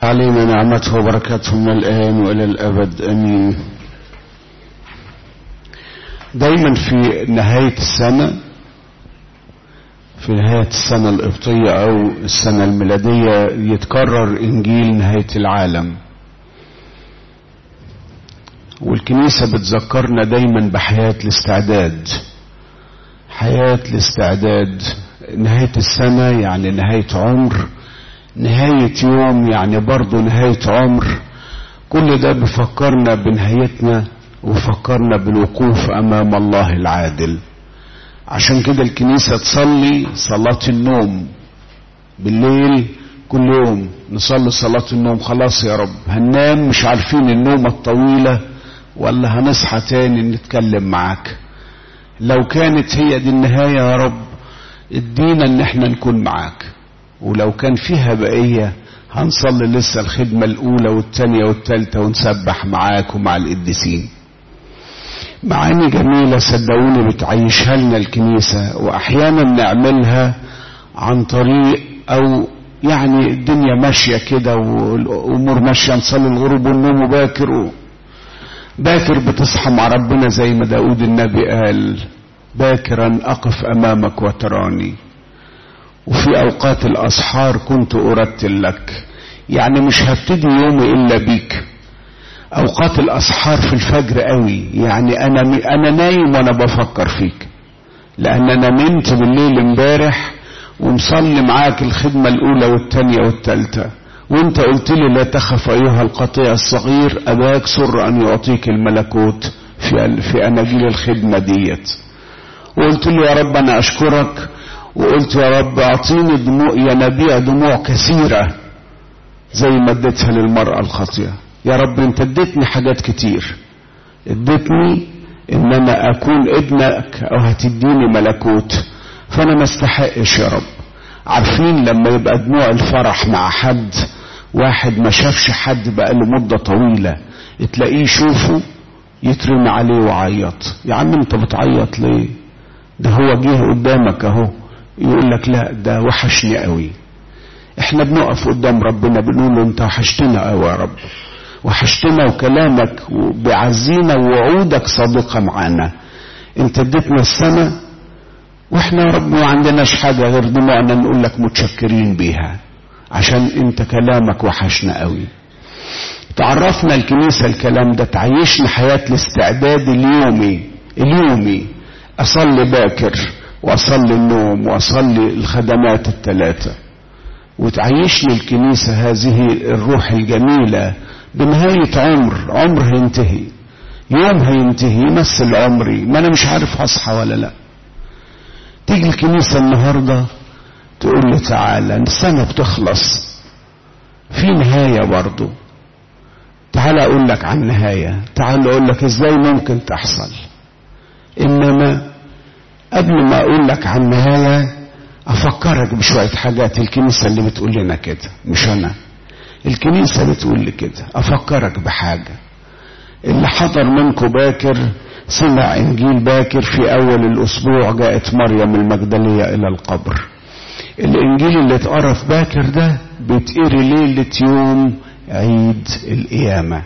علينا نعمته وبركاته من الآن وإلى الأبد أمين دايما في نهاية السنة في نهاية السنة القبطية أو السنة الميلادية يتكرر إنجيل نهاية العالم والكنيسة بتذكرنا دايما بحياة الاستعداد حياة الاستعداد نهاية السنة يعني نهاية عمر نهاية يوم يعني برضه نهاية عمر كل ده بيفكرنا بنهايتنا وفكرنا بالوقوف أمام الله العادل عشان كده الكنيسة تصلي صلاة النوم بالليل كل يوم نصلي صلاة النوم خلاص يا رب هننام مش عارفين النومة الطويلة ولا هنصحى تاني نتكلم معاك لو كانت هي دي النهاية يا رب ادينا ان احنا نكون معاك ولو كان فيها بقية هنصلي لسه الخدمة الأولى والتانية والتالتة ونسبح معاك ومع القديسين معاني جميلة صدقوني بتعيشها لنا الكنيسة وأحيانا نعملها عن طريق أو يعني الدنيا ماشية كده والأمور ماشية نصلي الغروب والنوم باكر و... باكر بتصحى مع ربنا زي ما داود النبي قال باكرا أقف أمامك وتراني وفي أوقات الأسحار كنت أرتل لك يعني مش هبتدي يومي إلا بيك أوقات الأسحار في الفجر قوي يعني أنا أنا نايم وأنا بفكر فيك لأن أنا نمت بالليل امبارح ومصلي معاك الخدمة الأولى والثانية والثالثة وانت قلت لي لا تخف أيها القطيع الصغير أباك سر أن يعطيك الملكوت في في أناجيل الخدمة ديت وقلت له يا رب أنا أشكرك وقلت يا رب أعطيني دموع ينابيع دموع كثيرة زي ما اديتها للمرأة الخاطئة يا رب انت اديتني حاجات كتير اديتني ان انا اكون ابنك او هتديني ملكوت فانا ما استحقش يا رب عارفين لما يبقى دموع الفرح مع حد واحد ما شافش حد بقاله مدة طويلة تلاقيه يشوفه يترمي عليه وعيط يا عم انت بتعيط ليه ده هو جه قدامك اهو يقول لك لا ده وحشني قوي احنا بنقف قدام ربنا بنقول له انت وحشتنا قوي يا رب وحشتنا وكلامك وبيعزينا ووعودك صادقة معانا انت اديتنا السنة واحنا يا رب ما عندناش حاجة غير دموعنا نقول لك متشكرين بيها عشان انت كلامك وحشنا قوي تعرفنا الكنيسة الكلام ده تعيشنا حياة الاستعداد اليومي اليومي اصلي باكر واصلي النوم واصلي الخدمات الثلاثة وتعيشني الكنيسة هذه الروح الجميلة بنهاية عمر عمر هينتهي يوم هينتهي يمثل عمري ما انا مش عارف هصحى ولا لا تيجي الكنيسة النهاردة تقول لي تعالى السنة بتخلص في نهاية برضو تعال اقول لك عن نهاية تعال اقول لك ازاي ممكن تحصل انما قبل ما اقول لك عن نهاية افكرك بشوية حاجات الكنيسة اللي بتقول لنا كده مش انا الكنيسة بتقول لي كده افكرك بحاجة اللي حضر منكم باكر سمع انجيل باكر في اول الاسبوع جاءت مريم المجدلية الى القبر الانجيل اللي اتقرا في باكر ده بيتقري ليلة يوم عيد القيامة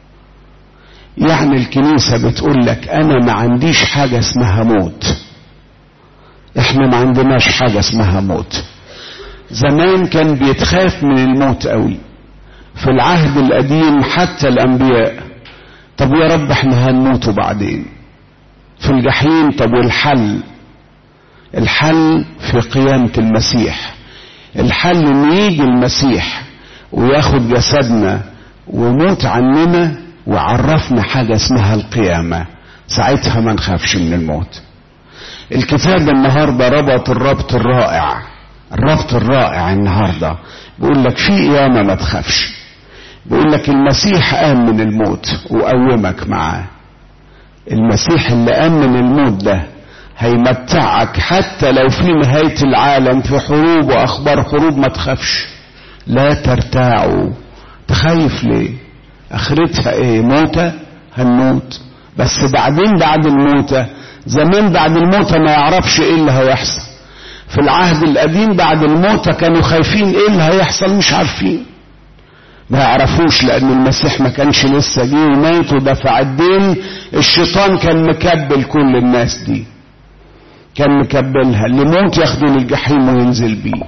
يعني الكنيسة بتقول لك انا ما عنديش حاجة اسمها موت احنا ما عندناش حاجة اسمها موت زمان كان بيتخاف من الموت قوي في العهد القديم حتى الانبياء طب يا رب احنا هنموت بعدين في الجحيم طب والحل الحل في قيامة المسيح الحل ان يجي المسيح وياخد جسدنا ويموت عننا وعرفنا حاجة اسمها القيامة ساعتها ما نخافش من الموت الكتاب النهاردة ربط الربط الرائع الربط الرائع النهاردة بيقول لك في قيامة ما تخافش بيقول لك المسيح قام من الموت وقومك معاه المسيح اللي قام من الموت ده هيمتعك حتى لو في نهاية العالم في حروب وأخبار حروب ما تخافش لا ترتاعوا تخايف ليه اخرتها ايه موتة هنموت بس بعدين بعد الموتة زمان بعد الموتة ما يعرفش ايه اللي هيحصل في العهد القديم بعد الموتة كانوا خايفين ايه اللي هيحصل مش عارفين ما يعرفوش لأن المسيح ما كانش لسه جه ومات ودفع الدين الشيطان كان مكبل كل الناس دي كان مكبلها اللي موت ياخده للجحيم وينزل بيه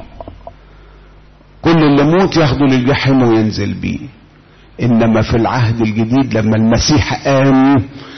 كل اللي موت ياخده للجحيم وينزل بيه انما في العهد الجديد لما المسيح قام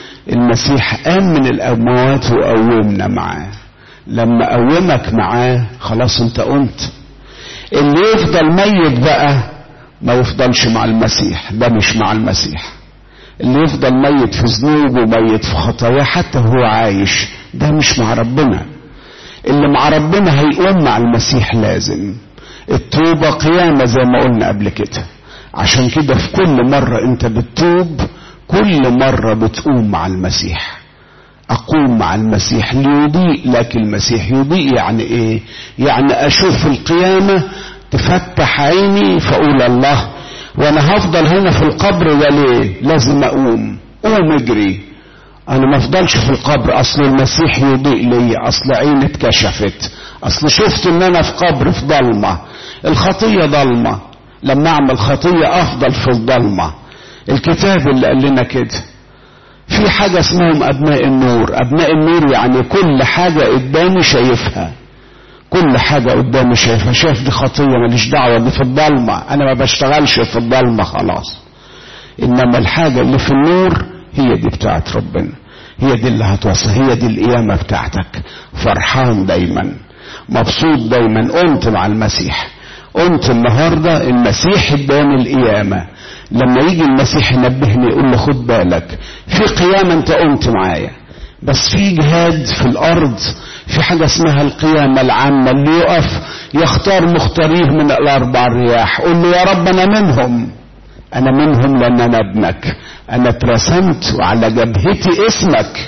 المسيح قام من الاموات وقومنا معاه لما قومك معاه خلاص انت قمت اللي يفضل ميت بقى ما يفضلش مع المسيح ده مش مع المسيح اللي يفضل ميت في ذنوبه وميت في خطاياه حتى هو عايش ده مش مع ربنا اللي مع ربنا هيقوم مع المسيح لازم التوبة قيامة زي ما قلنا قبل كده عشان كده في كل مرة انت بتتوب كل مرة بتقوم مع المسيح اقوم مع المسيح ليضيء لك المسيح يضيء يعني ايه يعني اشوف القيامة تفتح عيني فاقول الله وانا هفضل هنا في القبر ده ليه لازم اقوم قوم اجري انا ما افضلش في القبر اصل المسيح يضيء لي اصل عيني اتكشفت اصل شفت ان انا في قبر في ضلمة الخطية ضلمة لما اعمل خطية افضل في الضلمة الكتاب اللي قال لنا كده في حاجة اسمهم ابناء النور ابناء النور يعني كل حاجة قدامي شايفها كل حاجة قدامي شايفها شايف دي خطية ماليش دعوة دي في الضلمة انا ما بشتغلش في الضلمة خلاص انما الحاجة اللي في النور هي دي بتاعت ربنا هي دي اللي هتوصل هي دي القيامة بتاعتك فرحان دايما مبسوط دايما قمت مع المسيح قمت النهاردة المسيح اداني القيامة لما يجي المسيح ينبهني يقول له خد بالك في قيامة انت قمت معايا بس في جهاد في الارض في حاجة اسمها القيامة العامة اللي يقف يختار مختاريه من الاربع رياح قول له يا رب انا منهم انا منهم لان انا ابنك انا اترسمت وعلى جبهتي اسمك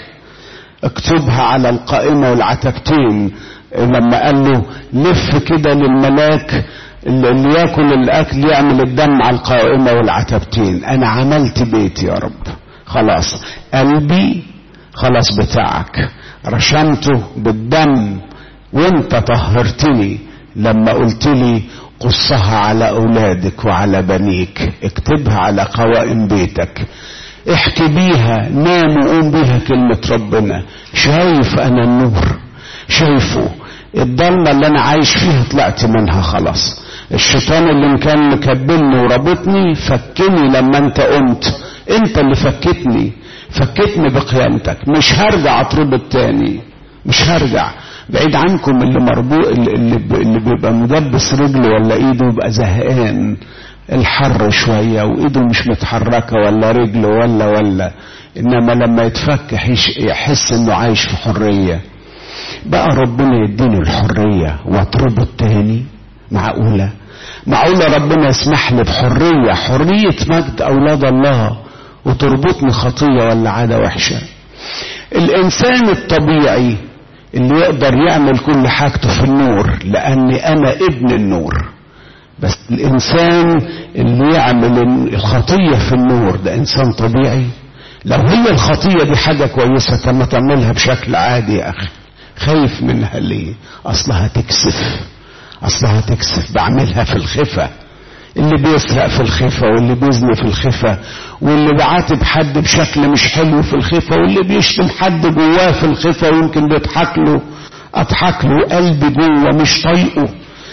اكتبها على القائمة والعتبتين لما قال له لف كده للملاك اللي ياكل الاكل يعمل الدم على القائمة والعتبتين انا عملت بيتي يا رب خلاص قلبي خلاص بتاعك رشمته بالدم وانت طهرتني لما قلت لي قصها على اولادك وعلى بنيك اكتبها على قوائم بيتك احكي بيها نام وقوم بيها كلمة ربنا شايف انا النور شايفه الضلمة اللي انا عايش فيها طلعت منها خلاص الشيطان اللي كان مكبلني ورابطني فكني لما انت قمت انت اللي فكتني فكتني بقيامتك مش هرجع اطرد التاني مش هرجع بعيد عنكم اللي مربوط اللي, اللي بيبقى مدبس رجله ولا ايده يبقى زهقان الحر شوية وايده مش متحركة ولا رجله ولا ولا انما لما يتفك يحس انه عايش في حرية بقى ربنا يديني الحرية واطرده التاني معقولة معقولة ربنا يسمح لي بحرية حرية مجد أولاد الله وتربطني خطية ولا عادة وحشة الإنسان الطبيعي اللي يقدر يعمل كل حاجته في النور لأني أنا ابن النور بس الإنسان اللي يعمل الخطية في النور ده إنسان طبيعي لو هي الخطية دي حاجة كويسة طب ما تعملها بشكل عادي يا أخي خايف منها ليه أصلها تكسف اصلها تكسف بعملها في الخفة اللي بيسرق في الخفة واللي بيزني في الخفة واللي بعاتب حد بشكل مش حلو في الخفة واللي بيشتم حد جواه في الخفة ويمكن بيضحك له اضحك له قلبي جوه مش طايقه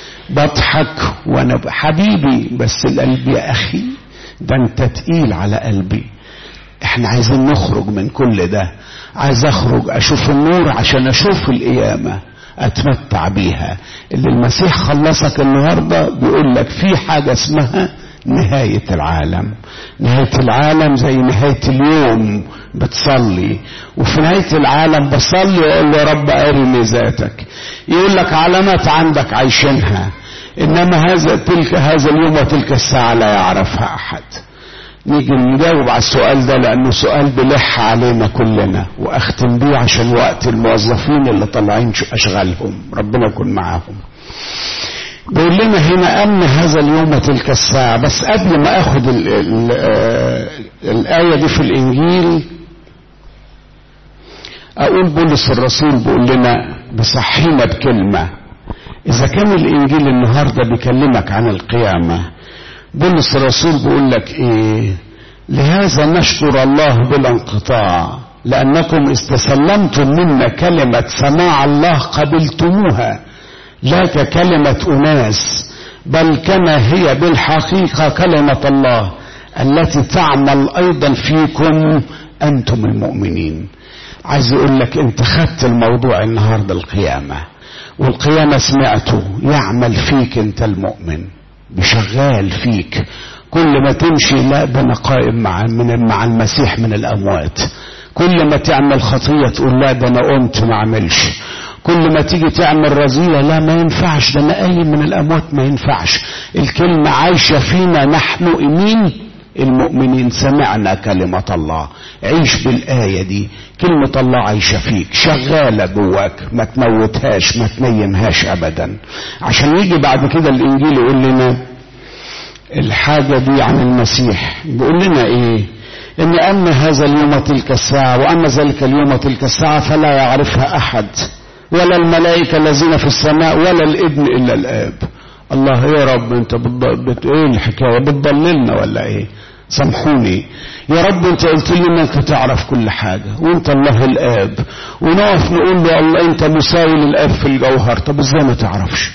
بضحك وانا حبيبي بس القلب يا اخي ده انت تقيل على قلبي احنا عايزين نخرج من كل ده عايز اخرج اشوف النور عشان اشوف القيامه اتمتع بيها اللي المسيح خلصك النهارده بيقول لك في حاجه اسمها نهاية العالم نهاية العالم زي نهاية اليوم بتصلي وفي نهاية العالم بصلي واقول له يا رب ارني ذاتك يقول لك علامات عندك عايشينها انما هذا تلك هذا اليوم وتلك الساعة لا يعرفها احد نيجي نجاوب على السؤال ده لانه سؤال بلح علينا كلنا واختم بيه عشان وقت الموظفين اللي طالعين اشغالهم ربنا يكون معاهم بيقول لنا هنا أن هذا اليوم تلك الساعة بس قبل ما أخد ال ال الآية دي في الإنجيل أقول بولس الرسول بيقول لنا بصحينا بكلمة إذا كان الإنجيل النهاردة بيكلمك عن القيامة بولس الرسول بيقول لك ايه لهذا نشكر الله بلا انقطاع لانكم استسلمتم منا كلمه سماع الله قبلتموها لا ككلمه اناس بل كما هي بالحقيقه كلمه الله التي تعمل ايضا فيكم انتم المؤمنين عايز اقول لك انت خدت الموضوع النهارده القيامه والقيامه سمعته يعمل فيك انت المؤمن بشغال فيك كل ما تمشي لا ده انا قائم مع من مع المسيح من الاموات كل ما تعمل خطيه تقول لا ده انا قمت ما اعملش كل ما تيجي تعمل رذيله لا ما ينفعش ده انا قايم من الاموات ما ينفعش الكلمه عايشه فينا نحن مين المؤمنين سمعنا كلمة الله عيش بالآية دي كلمة الله عايشة فيك شغالة جواك ما تموتهاش ما تنيمهاش أبدا عشان يجي بعد كده الإنجيل يقول لنا الحاجة دي عن المسيح بيقول لنا إيه إن أما هذا اليوم تلك الساعة وأما ذلك اليوم تلك الساعة فلا يعرفها أحد ولا الملائكة الذين في السماء ولا الابن إلا الآب الله يا رب انت بت... ايه الحكايه بتضللنا ولا ايه سامحوني يا رب انت قلت لي انك تعرف كل حاجه وانت الله الاب ونقف نقول له الله انت مساوي للاب في الجوهر طب ازاي ما تعرفش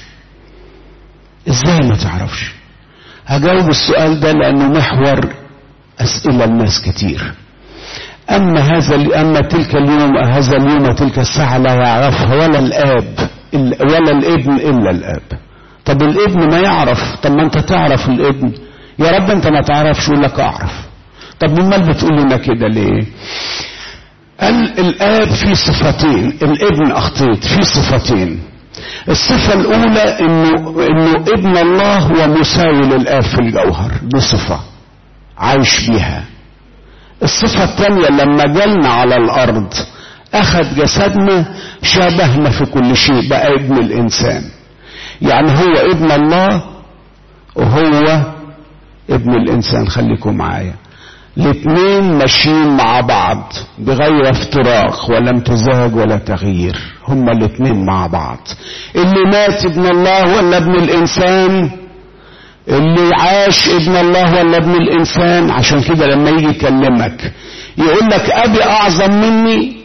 ازاي ما تعرفش هجاوب السؤال ده لانه محور اسئله الناس كتير اما هذا اما تلك اليوم هذا اليوم تلك الساعه لا يعرفها ولا الاب ولا الابن الا الاب طب الابن ما يعرف طب ما انت تعرف الابن يا رب انت ما تعرفش يقول لك اعرف طب امال بتقول لنا كده ليه قال الاب في صفتين الابن اخطيت في صفتين الصفة الأولى إنه إنه ابن الله هو مساوي للآب في الجوهر دي صفة عايش بيها. الصفة الثانية لما جالنا على الأرض أخذ جسدنا شابهنا في كل شيء بقى ابن الإنسان. يعني هو ابن الله وهو ابن الانسان خليكم معايا الاثنين ماشيين مع بعض بغير افتراق ولا امتزاج ولا تغيير هما الاثنين مع بعض اللي مات ابن الله ولا ابن الانسان اللي عاش ابن الله ولا ابن الانسان عشان كده لما يجي يكلمك يقول لك ابي اعظم مني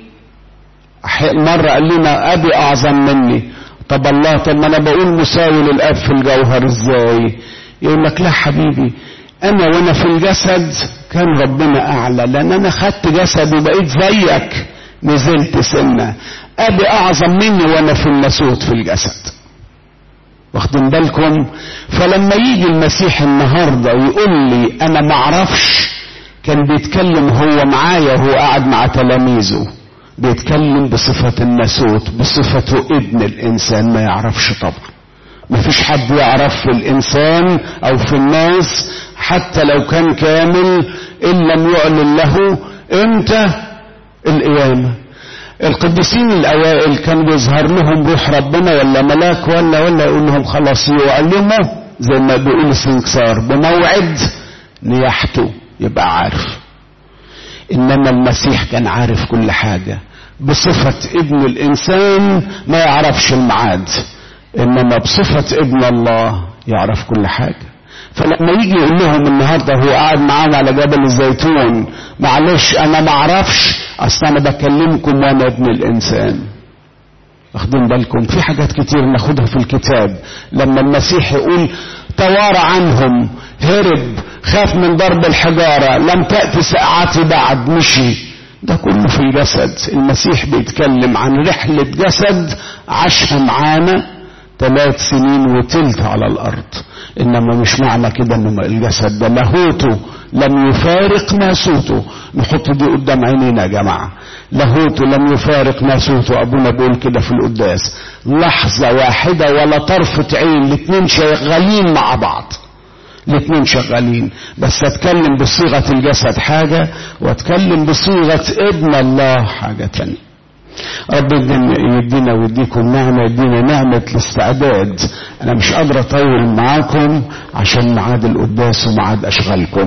مرة قال لنا ابي اعظم مني طب الله طب ما انا بقول مساوي للاب في الجوهر ازاي يقول لك لا حبيبي انا وانا في الجسد كان ربنا اعلى لان انا خدت جسد وبقيت زيك نزلت سنة ابي اعظم مني وانا في الناسوت في الجسد واخدين بالكم فلما يجي المسيح النهاردة ويقول لي انا معرفش كان بيتكلم هو معايا وهو قاعد مع تلاميذه بيتكلم بصفة الناسوت بصفته ابن الإنسان ما يعرفش طبعا ما فيش حد يعرف في الإنسان أو في الناس حتى لو كان كامل إن لم يعلن له إمتى القيامة القديسين الأوائل كان بيظهر لهم روح ربنا ولا ملاك ولا ولا يقول لهم خلاص يعلموا زي ما بيقول السنكسار بموعد نياحته يبقى عارف إنما المسيح كان عارف كل حاجة بصفة ابن الإنسان ما يعرفش الميعاد إنما بصفة ابن الله يعرف كل حاجة فلما يجي يقول لهم النهارده هو قاعد معانا على جبل الزيتون معلش انا ما اعرفش اصل انا بكلمكم وانا ابن الانسان واخدين بالكم في حاجات كتير ناخدها في الكتاب لما المسيح يقول توارى عنهم هرب خاف من ضرب الحجارة لم تأتي ساعتي بعد مشي ده كله في الجسد المسيح بيتكلم عن رحلة جسد عاشها معانا ثلاث سنين وتلت على الأرض إنما مش معنى كده إن الجسد ده لاهوته لم يفارق ناسوته نحط دي قدام عينينا يا جماعة لاهوته لم يفارق ناسوته أبونا بيقول كده في القداس لحظة واحدة ولا طرفة عين الاتنين شغالين مع بعض الاثنين شغالين بس اتكلم بصيغة الجسد حاجة واتكلم بصيغة ابن الله حاجة تانية رب يدينا ويديكم نعمة يدينا نعمة الاستعداد انا مش قادر اطول معاكم عشان ميعاد القداس وميعاد اشغالكم